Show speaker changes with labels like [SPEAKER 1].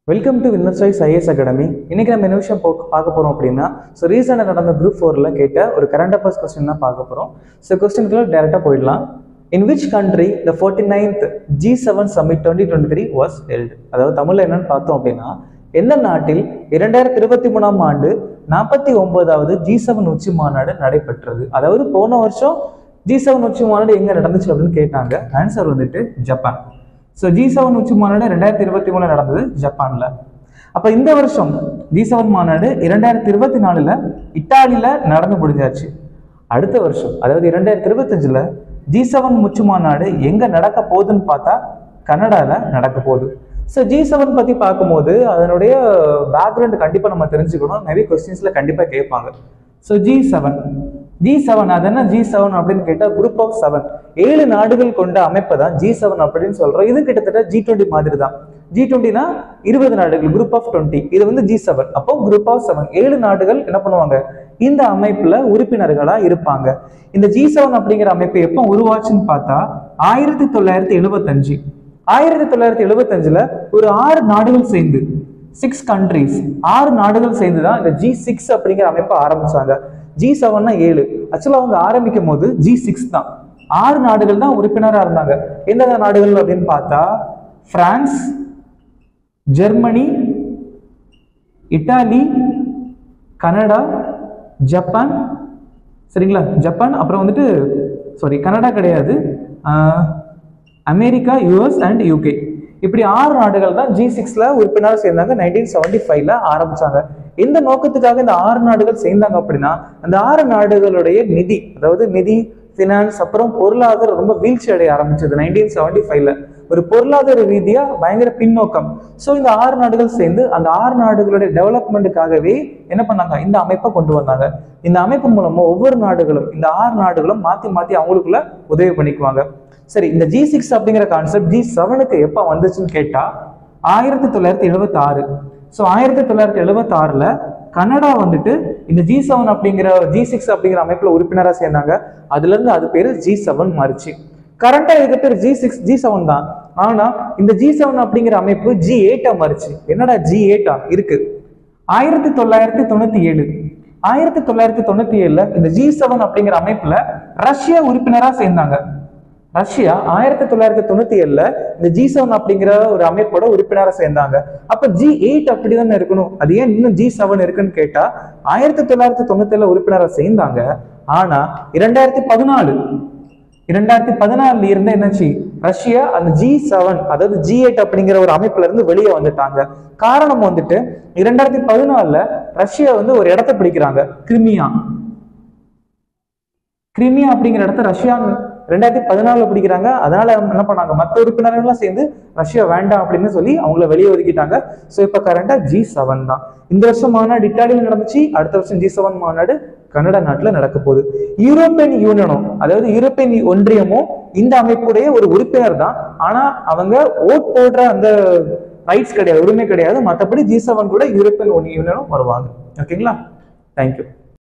[SPEAKER 1] welcome to winner choice IS academy இன்னைக்கு நம்ம என்ன விஷயம் போ- பார்க்க போறோம் அப்படின்னா ஸோ ரீசெண்டாக நடந்த குரூப் ஃபோரில் கேட்ட ஒரு கரண்ட் அஃபேர்ஸ் கொஸ்டின் தான் பார்க்க போறோம் ஸோ கொஸ்டினுக்குள்ள டேரெக்டாக போயிடலாம் in which country the forty ninth G seven summit twenty twenty three was held அதாவது தமிழில் என்னன்னு பார்த்தோம் அப்படின்னா எந்த நாட்டில் இரண்டாயிரத்தி இருபத்தி மூணாம் ஆண்டு நாற்பத்தி ஒன்பதாவது ஜி செவன் உச்சி மாநாடு நடைபெற்றது அதாவது போன வருஷம் ஜி செவன் உச்சி மாநாடு எங்க நடந்துச்சு அப்படின்னு கேட்டாங்க ஆன்சர் வந்துட்டு ஜப்பான் ஸோ ஜி செவன் உச்சி மாநாடு ரெண்டாயிரத்தி இருபத்தி மூணுல நடந்தது ஜப்பான்ல அப்ப இந்த வருஷம் ஜி செவன் மாநாடு இரண்டாயிரத்தி இருபத்தி நாலுல இத்தாலியில நடந்து முடிஞ்சாச்சு அடுத்த வருஷம் அதாவது இரண்டாயிரத்தி இருபத்தஞ்சுல ஜி செவன் உச்சி மாநாடு எங்க நடக்க போகுதுன்னு பார்த்தா கனடால நடக்க போகுது ஸோ ஜி செவன் பத்தி பார்க்கும்போது அதனுடைய பேக்ரவுண்ட் கண்டிப்பா நம்ம தெரிஞ்சுக்கணும் மேபி கொஸ்டின்ஸ்ல கண்டிப்பா கேட்பாங்க so G seven G seven அது என்ன ஜி செவன் அப்படின்னு கேட்டா குரூப் ஆஃப் செவன் ஏழு நாடுகள் கொண்ட அமைப்பை தான் ஜி செவன் அப்படின்னு சொல்றோம் இது கிட்டத்தட்ட ஜி டுவெண்ட்டி மாதிரி தான் ஜி டுவெண்ட்டினா இருபது நாடுகள் குரூப் ஆஃப் டுவெண்ட்டி இது வந்து ஜி செவன் அப்போ குரூப் ஆஃப் செவன் ஏழு நாடுகள் என்ன பண்ணுவாங்க இந்த அமைப்புல உறுப்பினர்களா இருப்பாங்க இந்த ஜி செவன் அப்படிங்கிற அமைப்பு எப்போ உருவாச்சுன்னு பார்த்தா ஆயிரத்தி தொள்ளாயிரத்தி எழுபத்தஞ்சு ஆயிரத்தி தொள்ளாயிரத்தி எழுபத்தஞ்சுல ஒரு ஆறு நாடுகள் சேர்ந்து சிக்ஸ் கண்ட்ரீஸ் ஆறு நாடுகள் சேர்ந்து தான் இந்த ஜி சிக்ஸ் அப்படிங்கிற அமைப்பை ஆரம்பிச்சாங்க ஜி செவன்னா ஏழு ஆக்சுவலாக அவங்க ஆரம்பிக்கும் போது ஜி சிக்ஸ் தான் ஆறு நாடுகள் தான் உறுப்பினராக இருந்தாங்க எந்தெந்த நாடுகள் அப்படின்னு பார்த்தா France Germany Italy Canada Japan சரிங்களா ஜப்பான் அப்புறம் வந்துட்டு சாரி கனடா கிடையாது ஆஹ், அமெரிக்கா யுஎஸ் அண்ட் யூகே இப்படி ஆறு நாடுகள் தான் ஜி சிக்ஸ்ல உறுப்பினராக சேர்ந்தாங்க நைன்டீன் செவன்டி ஃபைவ்ல ஆரம்பிச்சாங்க எந்த நோக்கத்துக்காக இந்த ஆறு நாடுகள் சேர்ந்தாங்க அப்படின்னா அந்த ஆறு நாடுகளுடைய நிதி அதாவது நிதி ஃபினான்ஸ் அப்புறம் பொருளாதாரம் ரொம்ப வீழ்ச்சி அடைய ஆரம்பிச்சது நைன்டீன் செவன்டி ஃபைவ்ல ஒரு பொருளாதார ரீதியா பயங்கர பின்னோக்கம் ஸோ இந்த ஆறு நாடுகள் சேர்ந்து அந்த ஆறு நாடுகளுடைய டெவலப்மெண்ட்டுக்காகவே என்ன பண்ணாங்க இந்த அமைப்பை கொண்டு வந்தாங்க இந்த அமைப்பு மூலமா ஒவ்வொரு நாடுகளும் இந்த ஆறு நாடுகளும் மாத்தி மாத்தி அவங்களுக்குள்ள உதவி பண்ணிக்குவாங்க சரி இந்த ஜி சிக்ஸ் அப்படிங்கிற கான்செப்ட் ஜி செவனுக்கு எப்போ வந்துச்சுன்னு கேட்டா ஆயிரத்தி தொள்ளாயிரத்தி எழுபத்தி ஆறு ஸோ ஆயிரத்தி தொள்ளாயிரத்தி எழுபத்தி ஆறுல கனடா வந்துட்டு இந்த ஜி செவன் அப்படிங்கிற ஜி சிக்ஸ் அப்படிங்கிற அமைப்புல உறுப்பினராக சேர்ந்தாங்க அதுல இருந்து அது பேரு ஜி செவன் மாறிச்சு கரண்டா இதுக்கு பேர் ஜி சிக்ஸ் ஜி செவன் தான் ஆனா இந்த ஜி செவன் அப்படிங்கிற அமைப்பு ஜி எயிட்டா மாறிச்சு என்னடா ஜி எயிட்டா இருக்கு ஆயிரத்தி தொள்ளாயிரத்தி தொண்ணூத்தி ஏழு ஆயிரத்தி தொள்ளாயிரத்தி தொண்ணூத்தி ஏழுல இந்த ஜி செவன் அப்படிங்கிற அமைப்புல ரஷ்யா உறுப்பினரா சேர்ந்தாங்க ரஷ்யா ஆயிரத்தி தொள்ளாயிரத்தி தொண்ணூத்தி ஏழுல இந்த ஜி செவன் அப்படிங்கிற ஒரு அமைப்போட உறுப்பினரா சேர்ந்தாங்க அப்ப ஜி எயிட் அப்படிதானே இருக்கணும் அது ஏன் இன்னும் ஜி செவன் இருக்குன்னு கேட்டா ஆயிரத்தி தொள்ளாயிரத்தி தொண்ணூத்தி ஏழுல உறுப்பினரா சேர்ந்தாங்க ஆனா இரண்டாயிரத்தி பதினாலு இரண்டாயிரத்தி பதினாலுல இருந்து என்னாச்சு ரஷ்யா அந்த ஜி செவன் அதாவது ஜி எயிட் அப்படிங்கிற ஒரு அமைப்புல இருந்து வெளியே வந்துட்டாங்க காரணம் வந்துட்டு இரண்டாயிரத்தி பதினாலுல ரஷ்யா வந்து ஒரு இடத்தை பிடிக்கிறாங்க கிரிமியா கிரிமியா அப்படிங்கிற இடத்த ரஷ்யா ரெண்டாயிரத்தி பதினாலுல பிடிக்கிறாங்க அதனால என்ன பண்ணாங்க மற்ற உறுப்பினர்கள்லாம் சேர்ந்து ரஷ்யா வேண்டாம் அப்படின்னு சொல்லி அவங்கள வெளியே ஒதுக்கிட்டாங்க ஸோ இப்போ கரண்டா ஜி செவன் தான் இந்த வருஷம் மாநாடு இட்டாலியில் நடந்துச்சு அடுத்த வருஷம் ஜி செவன் மாநாடு கனடா நாட்டில் நடக்க போகுது யூரோப்பியன் யூனியனும் அதாவது யூரோப்பியன் ஒன்றியமும் இந்த அமைப்புடைய ஒரு உறுப்பினர் தான் ஆனா அவங்க ஓட் போடுற அந்த ரைட்ஸ் கிடையாது உரிமை கிடையாது மற்றபடி ஜி செவன் கூட யூரோப்பியன் யூனியனும் வருவாங்க ஓகேங்களா தேங்க்யூ